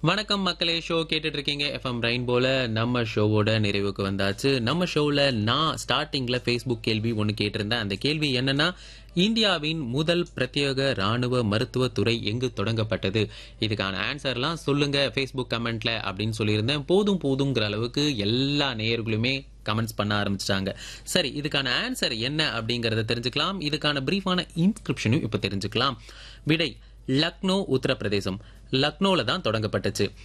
வணக்கம் மக்களே ஷோ கேட்டுட்டு இருக்கீங்க எஃப்எம் ரெயின்போல நம்ம ஷோவோட நிறைவுக்கு வந்தாச்சு நம்ம ஷோவில் நான் ஸ்டார்டிங்ல ஃபேஸ்புக் கேள்வி ஒன்று கேட்டிருந்தேன் அந்த கேள்வி என்னன்னா இந்தியாவின் முதல் பிரத்யேக ராணுவ மருத்துவத்துறை எங்கு தொடங்கப்பட்டது இதுக்கான ஆன்சர்லாம் சொல்லுங்க ஃபேஸ்புக் கமெண்ட்ல அப்படின்னு சொல்லியிருந்தேன் போதும் போதுங்கிற அளவுக்கு எல்லா நேயர்களுமே கமெண்ட்ஸ் பண்ண ஆரம்பிச்சிட்டாங்க சரி இதுக்கான ஆன்சர் என்ன அப்படிங்கறத தெரிஞ்சுக்கலாம் இதுக்கான பிரீஃபான இன்ஸ்கிரிப்ஷனும் இப்ப தெரிஞ்சுக்கலாம் விடை லக்னோ உத்தரப்பிரதேசம் லக்னோல தான் தொடங்கப்பட்டுச்சு